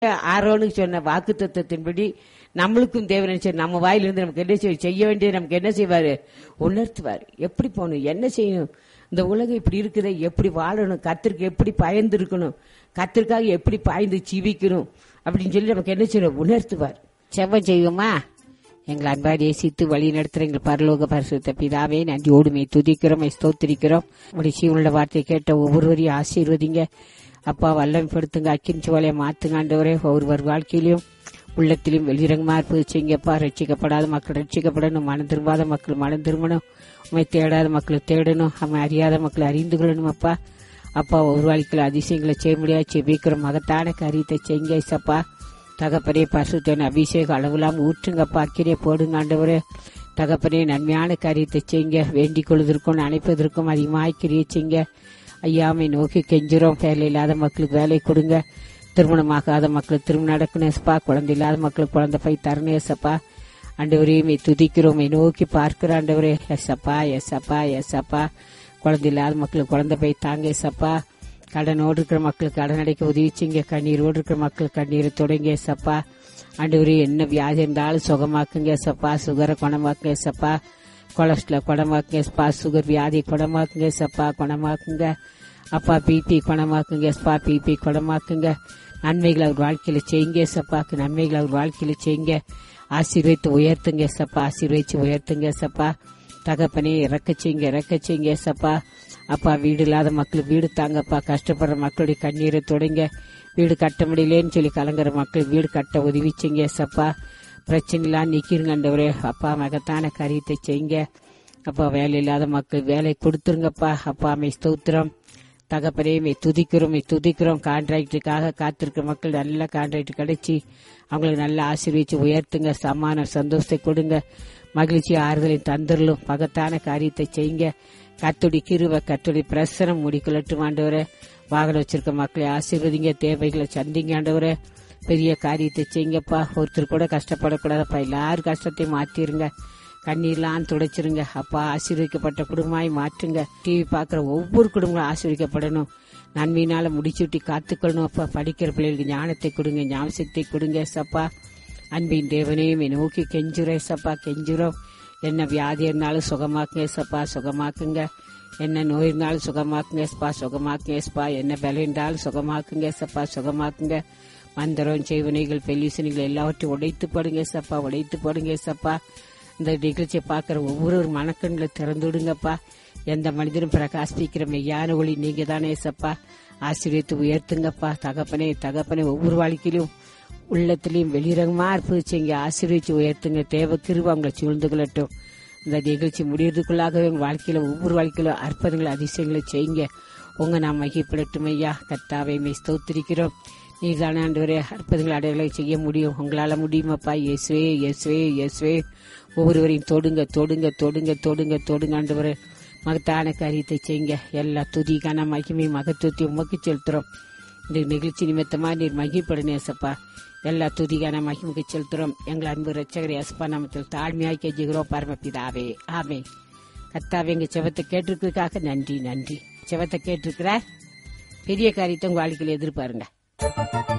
ஆரோனுக்கு சொன்ன வாக்கு தத்துவத்தின்படி நம்மளுக்கும் தேவன் என்ன செய்ய- நம்ம வாயிலிருந்து நமக்கு என்ன செய்ய செய்ய வேண்டியது நமக்கு என்ன செய்வாரு உணர்த்துவார் எப்படி போகணும் என்ன செய்யணும் இந்த உலகம் இப்படி இருக்குதே எப்படி வாழணும் கத்திற்கு எப்படி பயந்து இருக்கணும் கத்திற்காக எப்படி பாய்ந்து ஜீவிக்கணும் அப்படின்னு சொல்லி நமக்கு என்ன செய்யணும் உணர்த்துவார் செவ்வம் செய்வோமா எங்களை அன்பா நேசித்து வழி நடத்துற எங்கள் பரலோக பரிசுத்த பிதாவே நன்றியோடுமை துதிக்கிறோம் ஸ்தோத்திரிக்கிறோம் உடைய சீவனுள்ள வார்த்தையை கேட்ட ஒவ்வொருவரையும் ஆசீர்வதிங்க அப்பா வல்லமைப்படுத்துங்க அக்கின் சோலையை மாத்துங்க ஆண்டவரே ஒவ்வொருவர் வாழ்க்கையிலும் உள்ளத்திலும் வெளிரங்கமா இருப்பது செய்யுங்கப்பா ரட்சிக்கப்படாத மக்கள் ரட்சிக்கப்படணும் மனம் திரும்பாத மக்கள் மனம் திரும்பணும் உண்மை தேடாத மக்கள் தேடணும் அவன் அறியாத மக்கள் அறிந்து கொள்ளணும் அப்பா அப்பா ஒரு வாழ்க்கையில் அதிசயங்களை செய்ய முடியாது செபிக்கிற மகத்தான காரியத்தை செய்யுங்க ஐசப்பா தகப்பனே பசுத்தன் அபிஷேகம் அளவில்லாம ஊற்றுங்கப்பா அக்கிரியை போடுங்க ஆண்டவரே தகப்பனே நன்மையான காரியத்தை செய்யுங்க வேண்டிக் கொள்வதற்கும் அணைப்பதற்கும் அதிகமாக கிரியை செய்யுங்க ஐயாமை நோக்கி கெஞ்சுறோம் வேலை இல்லாத மக்களுக்கு வேலை கொடுங்க திருமணமாகாத மக்களுக்கு திருமணம் நடக்கணும் ஏசப்பா குழந்தை இல்லாத மக்களுக்கு குழந்தை போய் தரணும் ஏசப்பா ஆண்டவரையுமே துதிக்கிறோம் நோக்கி பார்க்கிற ஆண்டவரே எஸ்அப்பா எஸ்அப்பா எஸ்அப்பா குழந்தை இல்லாத மக்களுக்கு குழந்தை போய் தாங்க ஏசப்பா கடனோடு இருக்கிற மக்களுக்கு கடன் அடைக்க உதவிச்சிங்க கண்ணீரோடு இருக்கிற மக்கள் கண்ணீரை தொடங்க சப்பா ஆண்டவரே என்ன வியாதி இருந்தாலும் சுகமாக்குங்க சப்பா சுகரை குணமாக்குங்க சப்பா கொலஸ்ட்ரால் குணமாக்குங்க ஸ்பா சுகர் வியாதி குணமாக்குங்க சப்பா குணமாக்குங்க அப்பா பிபி குணமாக்குங்க ஸ்பா பிபி குணமாக்குங்க நன்மைகளை அவர் வாழ்க்கையில செய்யுங்க சப்பாக்கு நன்மைகளை அவர் வாழ்க்கையில செய்யுங்க ஆசீர்வதித்து உயர்த்துங்க சப்பா ஆசீர்வதிச்சு உயர்த்துங்க சப்பா தகப்பனே இறக்க செய்யுங்க இறக்க செய்யுங்க சப்பா அப்பா வீடு இல்லாத மக்களுக்கு வீடு தாங்கப்பா கஷ்டப்படுற மக்களுடைய கண்ணீரை தொடங்க வீடு கட்ட முடியலேன்னு சொல்லி கலங்குற மக்கள் வீடு கட்ட உதவிச்சிங்க சப்பா பிரச்சனை இல்லாம நிக்கிறங்க ஆண்டவரே அப்பா மகத்தான காரியத்தை செய்யுங்க அப்பா வேலை இல்லாத மக்கள் வேலை கொடுத்துருங்கப்பா அப்பா மை ஸ்தோத்திரம் தகப்பனே மை துதிக்கிறோம் மை துதிக்கிறோம் கான்ட்ராக்டுக்காக காத்திருக்கிற மக்கள் நல்ல கான்ட்ராக்ட் கிடைச்சி அவங்களுக்கு நல்லா ஆசீர்வதிச்சு உயர்த்துங்க சமானம் சந்தோஷத்தை கொடுங்க மகிழ்ச்சி ஆறுதலை தந்துடலும் மகத்தான காரியத்தை செய்யுங்க கத்துடி கிருவ கத்துடி பிரசனம் முடிக்கலட்டும் ஆண்டவரே வாகனம் வச்சிருக்க மக்களை ஆசீர்வதிங்க தேவைகளை சந்திங்க ஆண்டவரே பெரிய காரியத்தை செய்யுங்கப்பா ஒருத்தர் கூட கஷ்டப்படக்கூடாதப்பா எல்லாரும் கஷ்டத்தையும் மாத்திருங்க கண்ணீர்லாம் துடைச்சிருங்க அப்பா ஆசீர்வதிக்கப்பட்ட குடும்பமாய் மாற்றுங்க டிவி பார்க்குற ஒவ்வொரு குடும்பங்களும் ஆசீர்வதிக்கப்படணும் நன்மையினால முடிச்சுட்டி காத்துக்கொள்ளணும் அப்பா படிக்கிற பிள்ளைகளுக்கு ஞானத்தை கொடுங்க ஞாபகத்தை கொடுங்க சப்பா அன்பின் தேவனையும் நோக்கி கெஞ்சுறே சப்பா கெஞ்சுறோம் என்ன வியாதி இருந்தாலும் சுகமாக்குங்க சப்பா சுகமாக்குங்க என்ன நோய் இருந்தாலும் சுகமாக்குங்க ஸ்பா சுகமாக்குங்க ஸ்பா என்ன பலம் இருந்தாலும் சுகமாக்குங்க சப்பா சுகமாக்குங்க மந்திரம் செய்வனைகள் பெல்லிசனைகள் எல்லாவற்றையும் உடைத்து படுங்க சப்பா உடைத்து படுங்க சப்பா இந்த நிகழ்ச்சியை பார்க்குற ஒவ்வொரு மனக்கண்களை திறந்து விடுங்கப்பா எந்த மனிதனும் பிரகாசிக்கிற மெய்யான ஒளி நீங்க தானே சப்பா ஆசீர்வித்து உயர்த்துங்கப்பா தகப்பனே தகப்பனே ஒவ்வொரு வாழ்க்கையிலும் உள்ளத்திலையும் வெளிரகமா இருப்பது இங்க ஆசீர்வதிச்சு உயர்த்துங்க தேவ கிருப அவங்களை சூழ்ந்து கொள்ளட்டும் இந்த நிகழ்ச்சி முடியறதுக்குள்ளாகவே உங்க வாழ்க்கையில ஒவ்வொரு வாழ்க்கையில அற்புதங்களை அதிசயங்களை செய்யுங்க உங்க நாம் மகிப்படட்டும் ஐயா கத்தாவை மெய் ஸ்தோத்திரிக்கிறோம் நீர் தானே ஆண்டவரே அற்புதங்களை அடையாளை செய்ய முடியும் உங்களால முடியுமாப்பா இயேசுவே இயேசுவே இயேசுவே ஒவ்வொருவரையும் தொடுங்க தொடுங்க தொடுங்க தொடுங்க தொடுங்க ஆண்டவரே மகத்தான காரியத்தை செய்யுங்க எல்லா துதிக்கான மகிமை மகத்துவத்தை உமக்கு செலுத்துறோம் இந்த நிகழ்ச்சி நிமித்தமா நீர் மகிழ்படனே ஏசப்பா எல்லா துதிகான மகிமுக்கு செலுத்துறோம் எங்கள் அன்பு ரச்சகரை ஏசப்பா நாமத்தில் தாழ்மையாய் கெஞ்சுகிறோம் பரமபிதாவே ஆமே கத்தாவே எங்க செவத்தை கேட்டிருக்கிறதுக்காக நன்றி நன்றி செவத்தை கேட்டிருக்கிற பெரிய காரியத்தை உங்க வாழ்க்கையில் எதிர்பாருங்க